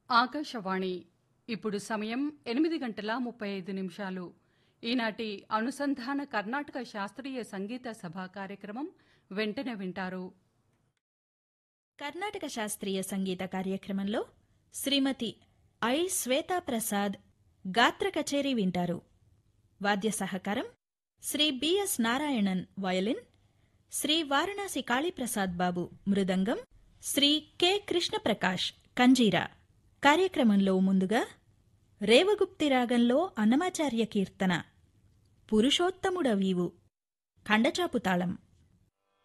ఆకాశవాణి ఇప్పుడు సమయం ఎనిమిది గంటల ముప్పై ఐదు నిమిషాలు ఈనాటి అనుసంధాన కర్ణాటక శాస్త్రీయ సంగీత సభ కార్యక్రమం వెంటనే వింటారు కర్ణాటక శాస్త్రీయ సంగీత కార్యక్రమంలో శ్రీమతి ఐ శ్వేతా ప్రసాద్ గాత్ర కచేరీ వింటారు వాద్య సహకారం Shri B S Narayanan violin Shri Varanasi Kaliprasad Babu mridangam Shri K Krishnaprakash kanjira కార్యక్రమంలో ముందుగా రేవగుప్తి రాగంలో అన్నమాచార్య కీర్తన పురుషోత్తముడవీవు ఖండచాపు తాళం